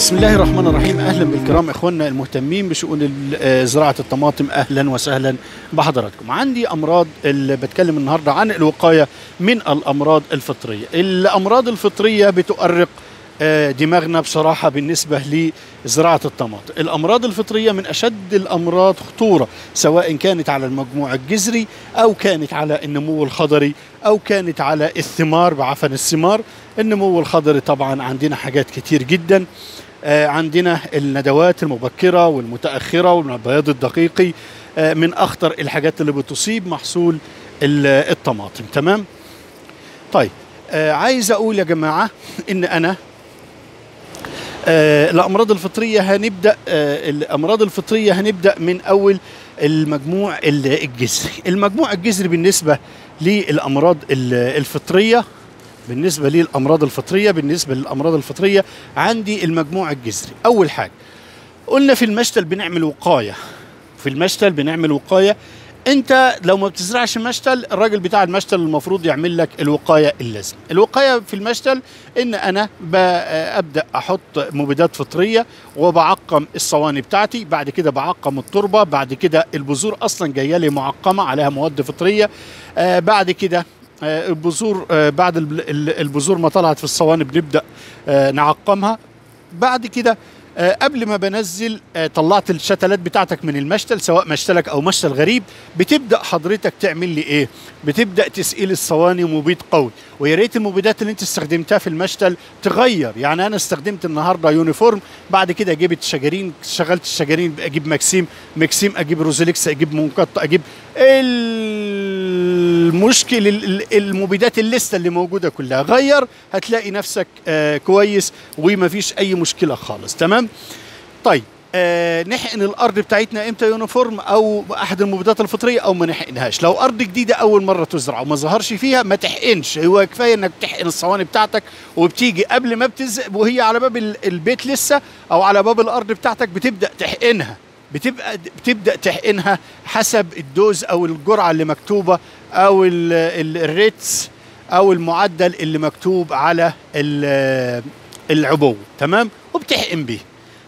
بسم الله الرحمن الرحيم اهلا بالكرام اخواننا المهتمين بشؤون ال- آه، زراعه الطماطم اهلا وسهلا بحضراتكم عندي امراض اللي بتكلم النهارده عن الوقايه من الامراض الفطريه الامراض الفطريه بتؤرق آه، دماغنا بصراحه بالنسبه لزراعه الطماطم الامراض الفطريه من اشد الامراض خطوره سواء كانت على المجموع الجذري او كانت على النمو الخضري او كانت على الثمار بعفن الثمار النمو الخضري طبعا عندنا حاجات كتير جدا آه، عندنا الندوات المبكرة والمتأخرة والبياض الدقيقي آه، من أخطر الحاجات اللي بتصيب محصول ال- الطماطم تمام طيب آه، عايز أقول يا جماعة إن أنا آه، الأمراض الفطرية هنبدأ آه، الأمراض الفطرية هنبدأ من أول المجموع ال- الجذري المجموع الجذري بالنسبة للأمراض ال- الفطرية بالنسبة للأمراض الفطرية بالنسبة للأمراض الفطرية عندي المجموع الجذري أول حاجة قلنا في المشتل بنعمل وقاية في المشتل بنعمل وقاية انت لو ما بتزرعش مشتل الراجل بتاع المشتل المفروض يعمل لك الوقايه اللازمه الوقايه في المشتل ان انا ببدا احط مبيدات فطريه وبعقم الصواني بتاعتي بعد كده بعقم التربه بعد كده البذور اصلا جايه لي معقمه عليها مواد فطريه آه بعد كده آه البذور آه بعد الب- ال- البذور ما طلعت في الصواني بنبدا آه نعقمها بعد كده آه، قبل ما بنزل آه، طلعت الشتلات بتاعتك من المشتل سواء مشتلك او مشتل غريب بتبدا حضرتك تعمل لي ايه بتبدا تسقيل الصواني مبيد قوي ويا ريت المبيدات اللي انت استخدمتها في المشتل تغير يعني انا استخدمت النهارده يونيفورم بعد كده جبت شجرين شغلت الشجرين اجيب مكسيم مكسيم اجيب روزيليكس اجيب منقط اجيب المشكل ال- ال- المبيدات الليسته اللي موجوده كلها غير هتلاقي نفسك آه كويس ومفيش اي مشكله خالص تمام طيب آه نحقن الارض بتاعتنا امتى يونيفورم او احد المبيدات الفطريه او ما نحقنهاش لو ارض جديده اول مره تزرع وما ظهرش فيها ما تحقنش هو كفايه انك تحقن الصواني بتاعتك وبتيجي قبل ما بتز وهي على باب ال- البيت لسه او على باب الارض بتاعتك بتبدا تحقنها بتبقى بتبدا تحقنها حسب الدوز او الجرعه اللي مكتوبه او ال- ال- الريتس او المعدل اللي مكتوب على ال- العبوه تمام وبتحقن بيه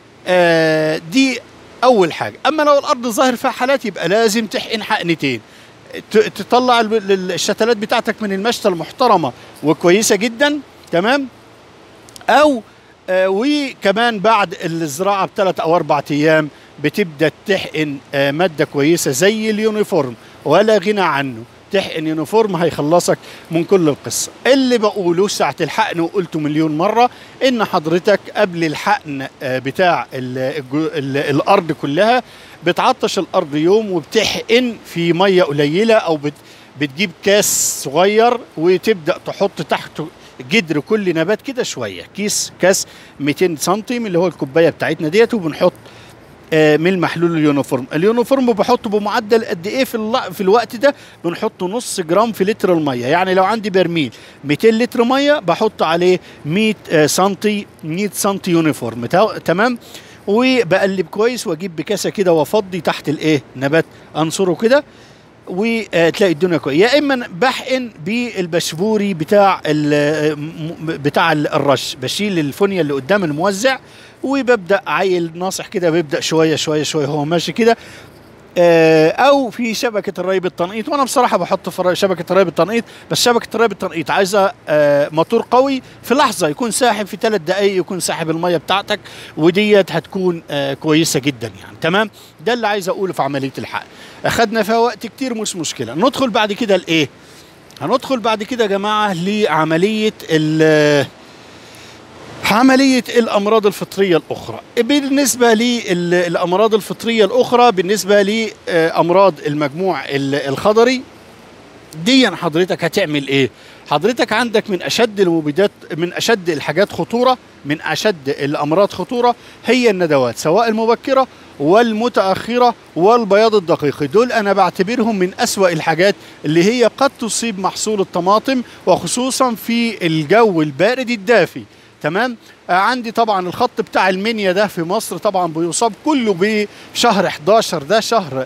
آه، دي اول حاجه اما لو الارض ظاهر فيها حالات يبقى لازم تحقن حقنتين ت- تطلع ال- ال- الشتلات بتاعتك من المشتل محترمه وكويسه جدا تمام او آه، وكمان بعد الزراعه بثلاث او اربع ايام بتبدا تحقن آه، ماده كويسه زي اليونيفورم ولا غنى عنه تحقن يونيفورم هيخلصك من كل القصه اللي بقوله ساعه الحقن وقلته مليون مره ان حضرتك قبل الحقن آه، بتاع ال الجو- ال الارض كلها بتعطش الارض يوم وبتحقن في ميه قليله او بت بتجيب كاس صغير وتبدا تحط تحته جدر كل نبات كده شويه كيس كاس 200 سنتي اللي هو الكوبايه بتاعتنا ديت وبنحط آه، من المحلول اليونيفورم اليونيفورم بحطه بمعدل قد ايه في الل- في الوقت ده بنحط نص جرام في لتر الميه يعني لو عندي برميل 200 لتر ميه بحط عليه 100 آه، سنتي 100 سنتي يونيفورم تا- تمام وبقلب كويس واجيب بكاسه كده وافضي تحت الايه نبات انصره كده وتلاقي الدنيا كويسه يا اما بحقن بالبشبوري بتاع ال- م- بتاع ال- الرش بشيل الفونيا اللي قدام الموزع وببدا عيل ناصح كده بيبدا شويه شويه شويه هو ماشي كده آه، او في شبكه الري بالتنقيط وانا بصراحه بحط في الري- شبكه الري بالتنقيط بس شبكه الري بالتنقيط عايزه آه، موتور قوي في لحظه يكون ساحب في ثلاث دقائق يكون ساحب الميه بتاعتك وديت هتكون آه، كويسه جدا يعني تمام ده اللي عايز اقوله في عمليه الحقن اخدنا فيها وقت كتير مش مشكله ندخل بعد كده لايه هندخل بعد كده يا جماعه لعمليه ال عملية الأمراض الفطرية الأخرى بالنسبة للأمراض الفطرية الأخرى بالنسبة لأمراض المجموع ال- الخضري دي حضرتك هتعمل ايه حضرتك عندك من اشد المبيدات من اشد الحاجات خطوره من اشد الامراض خطوره هي الندوات سواء المبكره والمتاخره والبياض الدقيقي دول انا بعتبرهم من اسوا الحاجات اللي هي قد تصيب محصول الطماطم وخصوصا في الجو البارد الدافي تمام آه عندي طبعا الخط بتاع المنيا ده في مصر طبعا بيصاب كله بشهر 11 ده شهر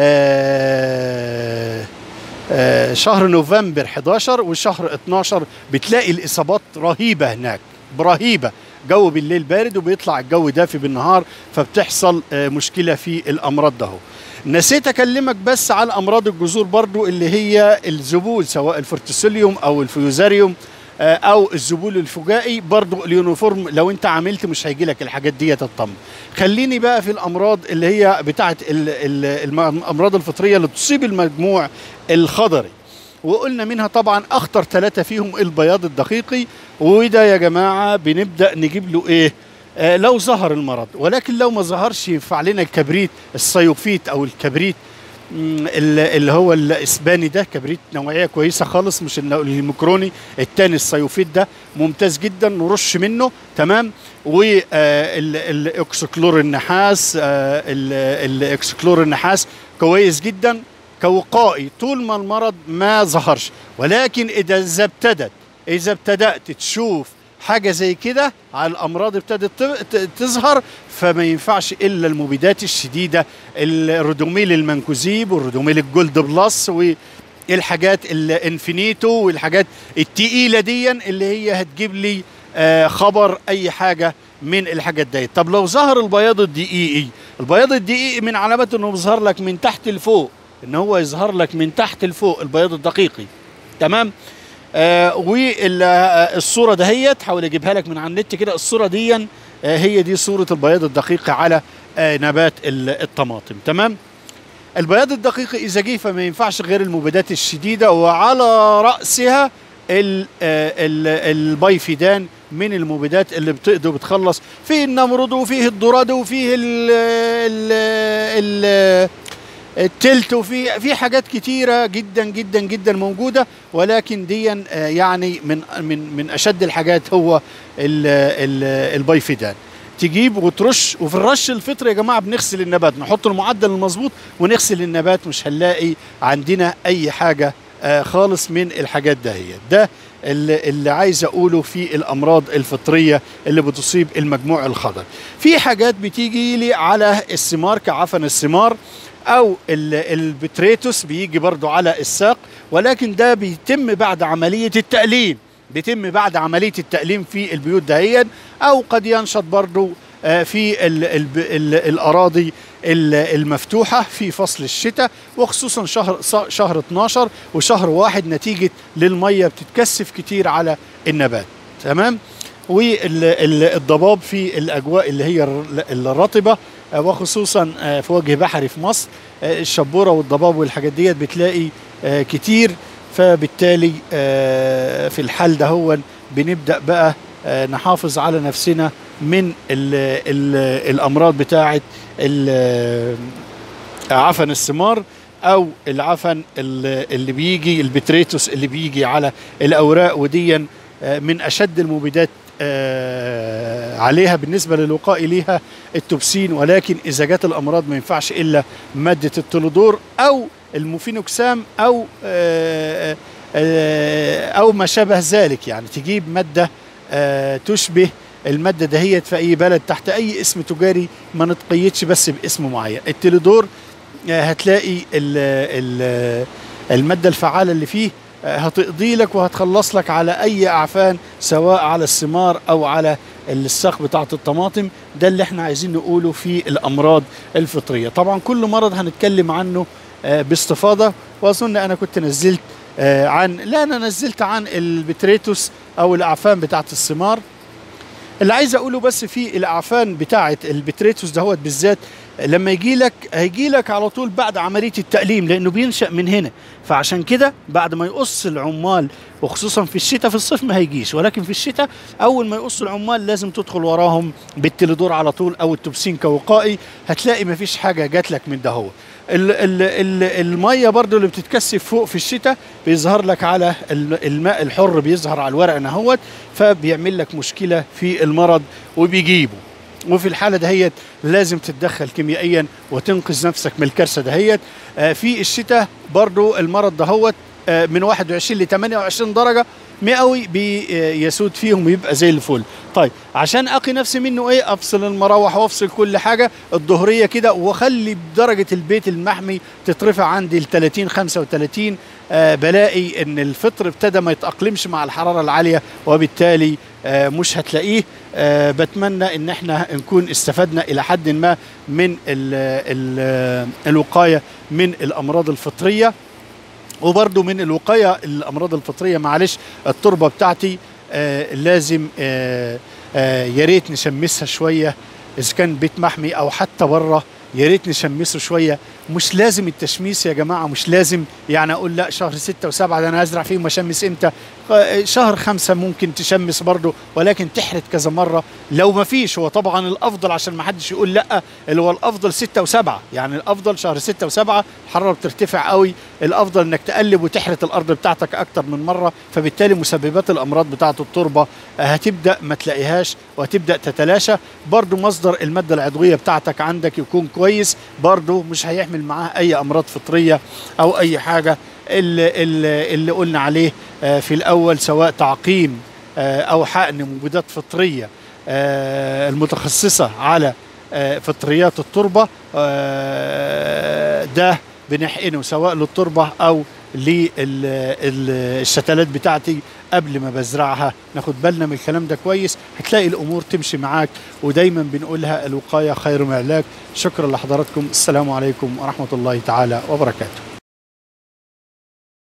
آه آه شهر نوفمبر 11 وشهر 12 بتلاقي الاصابات رهيبه هناك رهيبه جو بالليل بارد وبيطلع الجو دافي بالنهار فبتحصل آه، مشكله في الامراض ده نسيت اكلمك بس على امراض الجذور برضو اللي هي الذبول سواء الفورتيسيليوم او الفيوزاريوم آه، او الذبول الفجائي برضو اليونيفورم لو انت عملت مش هيجي لك الحاجات دي تطمن خليني بقى في الامراض اللي هي بتاعه ال- ال- الم- الامراض الفطريه اللي تصيب المجموع الخضري وقلنا منها طبعا اخطر ثلاثه فيهم البياض الدقيقي وده يا جماعه بنبدا نجيب له ايه آه لو ظهر المرض ولكن لو ما ظهرش ينفع لنا الكبريت السيوفيت او الكبريت مم، ال- اللي هو الاسباني ده كبريت نوعيه كويسه خالص مش النوع- الميكروني التاني السيوفيت ده ممتاز جدا نرش منه تمام والاكسكلور النحاس آه، ال- الاكسكلور النحاس كويس جدا كوقائي طول ما المرض ما ظهرش ولكن اذا إذا ابتدت اذا ابتدات تشوف حاجه زي كده على الامراض ابتدت ت- ت- تظهر فما ينفعش الا المبيدات الشديده الرودوميل المنكوزيب والرودوميل الجولد بلس والحاجات الانفينيتو والحاجات التقيله دي اللي هي هتجيب لي آه، خبر اي حاجه من الحاجات دي طب لو ظهر البياض الدقيقي البياض الدقيقي من علامات انه بيظهر لك من تحت لفوق ان هو يظهر لك من تحت لفوق البياض الدقيقي تمام آه والصوره دهيت حاول اجيبها لك من على النت كده الصوره دي آه هي دي صوره البياض الدقيقي على آه نبات ال- الطماطم تمام البياض الدقيق اذا جه فما ينفعش غير المبيدات الشديده وعلى راسها ال- آه، ال- البيفيدان من المبيدات اللي بتقدر بتخلص فيه النمرود وفيه الضراد وفيه ال ال ال التلت وفي في حاجات كتيرة جدا جدا جدا موجودة ولكن دي آه، يعني من من من أشد الحاجات هو ال ال البيفيدان تجيب وترش وفي الرش الفطري يا جماعة بنغسل النبات نحط المعدل المظبوط ونغسل النبات مش هنلاقي عندنا أي حاجة آه، خالص من الحاجات دهيت ده اللي, اللي عايز اقوله في الامراض الفطريه اللي بتصيب المجموع الخضري في حاجات بتيجي لي على الثمار كعفن الثمار او ال- البتريتوس بيجي برضو على الساق ولكن ده بيتم بعد عمليه التأليم بيتم بعد عمليه التأليم في البيوت دهيا او قد ينشط برضو آه، في ال ال ال الاراضي ال- المفتوحه في فصل الشتاء وخصوصا شهر ص- شهر 12 وشهر واحد نتيجه للميه بتتكثف كتير على النبات تمام والضباب في الاجواء اللي هي الر- الرطبه آه، وخصوصا آه، في وجه بحري في مصر آه، الشبوره والضباب والحاجات ديت بتلاقي آه، كتير فبالتالي آه، في الحال ده هو بنبدا بقى آه، نحافظ على نفسنا من ال ال الامراض بتاعه ال- عفن الثمار او العفن ال- اللي بيجي البتريتوس اللي بيجي على الاوراق وديا آه، من اشد المبيدات آه، عليها بالنسبه للوقاء ليها التوبسين ولكن اذا جت الامراض ما ينفعش الا ماده التلودور او الموفينوكسام او آه، آه، او ما شابه ذلك يعني تجيب ماده آه، تشبه الماده دهيت في اي بلد تحت اي اسم تجاري ما نتقيدش بس باسم معين التلودور آه، هتلاقي ال ال الماده الفعاله اللي فيه آه، هتقضي لك وهتخلص لك على اي اعفان سواء على الثمار او على الساق بتاعه الطماطم ده اللي احنا عايزين نقوله في الامراض الفطريه طبعا كل مرض هنتكلم عنه آه، باستفاضه واظن انا كنت نزلت آه، عن لا انا نزلت عن البتريتوس او الاعفان بتاعه الثمار اللي عايز اقوله بس في الاعفان بتاعه البتريتوس دهوت بالذات لما يجي لك هيجي لك على طول بعد عمليه التأليم لانه بينشأ من هنا فعشان كده بعد ما يقص العمال وخصوصا في الشتاء في الصيف ما هيجيش ولكن في الشتاء اول ما يقص العمال لازم تدخل وراهم بالتليدور على طول او التوبسين كوقائي هتلاقي ما فيش حاجه جات لك من ده هو ال ال ال الميه برضو اللي بتتكثف فوق في الشتاء بيظهر لك على ال- الماء الحر بيظهر على الورق نهوت فبيعمل لك مشكله في المرض وبيجيبه وفي الحاله دهيت لازم تتدخل كيميائيا وتنقذ نفسك من الكارثه دهيت آه، في الشتاء برضو المرض دهوت آه، من 21 ل 28 درجه مئوي بيسود فيهم ويبقى زي الفل طيب عشان اقي نفسي منه ايه افصل المراوح وافصل كل حاجه الظهريه كده واخلي درجه البيت المحمي تترفع عندي ل 30 35 آه، بلاقي ان الفطر ابتدى ما يتاقلمش مع الحراره العاليه وبالتالي آه، مش هتلاقيه آه، بتمنى ان احنا نكون استفدنا الى حد ما من ال ال الوقايه من الامراض الفطريه وبرضو من الوقايه الامراض الفطريه معلش التربه بتاعتي آه لازم آه آه يا ريت نشمسها شويه اذا كان بيت محمي او حتى بره يا ريت نشمسه شويه مش لازم التشميس يا جماعه مش لازم يعني اقول لا شهر ستة وسبعة ده انا هزرع فيهم اشمس امتى آه، شهر خمسة ممكن تشمس برضه ولكن تحرث كذا مره لو ما فيش هو طبعا الافضل عشان ما حدش يقول لا اللي هو الافضل ستة وسبعة يعني الافضل شهر ستة وسبعة الحراره بترتفع قوي الافضل انك تقلب وتحرث الارض بتاعتك اكتر من مره فبالتالي مسببات الامراض بتاعه التربه آه، هتبدا ما تلاقيهاش وهتبدا تتلاشى برضو مصدر الماده العضويه بتاعتك عندك يكون كويس برضو مش هيحمل معاه اي امراض فطريه او اي حاجه اللي, اللي, اللي قلنا عليه آه، في الاول سواء تعقيم آه، او حقن مبيدات فطريه آه، المتخصصه على آه، فطريات التربه آه، ده بنحقنه سواء للتربه او للشتلات بتاعتي قبل ما بزرعها ناخد بالنا من الكلام ده كويس هتلاقي الامور تمشي معاك ودايما بنقولها الوقايه خير من العلاج شكرا لحضراتكم السلام عليكم ورحمه الله تعالى وبركاته